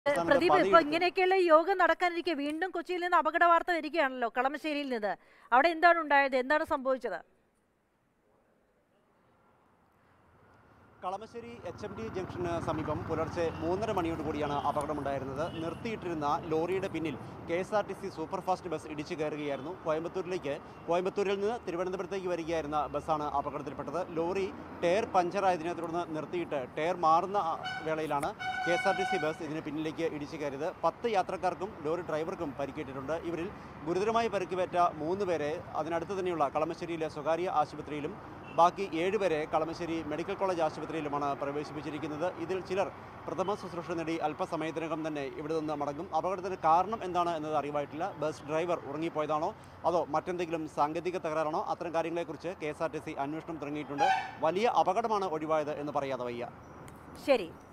സംസ്ഥാനത്ത് പ്രദീപ് ഇപ്പൊ പണിയെടുത്ത് ഇങ്ങനെയൊക്കെയുള്ള യോഗം നടക്കാനിരിക്കെ വീണ്ടും കൊച്ചിയിൽ നിന്ന് അപകട വാർത്ത വരികയാണല്ലോ കളമശ്ശേരിയിൽ നിന്ന് അവിടെ എന്താണ് ഉണ്ടായത് എന്താണ് സംഭവിച്ചത് കളമശ്ശേരി എച്ച് എം ഡി ജംഗ്ഷന് സമീപം പുലർച്ചെ മൂന്നര മണിയോട് കൂടിയാണ് അപകടമുണ്ടായിരുന്നത് നിർത്തിയിട്ടിരുന്ന ലോറിയുടെ പിന്നിൽ K S R T C superfast bus ഇടിച്ചു കയറുകയായിരുന്നു കോയമ്പത്തൂരിലേക്ക് കോയമ്പത്തൂരിൽ നിന്ന് തിരുവനന്തപുരത്തേക്ക് വരികയായിരുന്ന ബസ്സാണ് അപകടത്തിൽപ്പെട്ടത് ലോറി ടയർ പഞ്ചറായതിനെ തുടർന്ന് നിർത്തിയിട്ട് ടയർ മാറുന്ന ആ, വേളയിലാണ് K S R T C bus ഇതിന് പിന്നിലേക്ക് ഇടിച്ചു കയറിയത് പത്ത് യാത്രക്കാർക്കും ലോറി ഡ്രൈവർക്കും പരിക്കേറ്റിട്ടുണ്ട് ഇവരിൽ ഗുരുതരമായി പരിക്കുപേറ്റ മൂന്ന് പേരെ അതിനടുത്ത് തന്നെയുള്ള കളമശ്ശേരിയിലെ സ്വകാര്യ ആശുപത്രിയിലും ബാക്കി ഏഴുപേരെ കളമശ്ശേരി മെഡിക്കൽ കോളേജ് ആശുപത്രിയിലുമാണ് പ്രവേശിപ്പിച്ചിരിക്കുന്നത് ഇതിൽ ചിലർ പ്രഥമ ശുശ്രൂഷ നേടി അല്പസമയത്തിനകം തന്നെ ഇവിടെ നിന്ന് മടങ്ങും അപകടത്തിന് കാരണം എന്താണ് എന്നത് അറിവായിട്ടില്ല ബസ് ഡ്രൈവർ ഉറങ്ങിപ്പോയതാണോ അതോ മറ്റെന്തെങ്കിലും സാങ്കേതിക തകരാറാണോ അത്തരം കാര്യങ്ങളെക്കുറിച്ച് K S R T C അന്വേഷണം തുടങ്ങിയിട്ടുണ്ട് വലിയ അപകടമാണ് ഒഴിവായത് എന്ന് പറയാതെ വയ്യ ശരി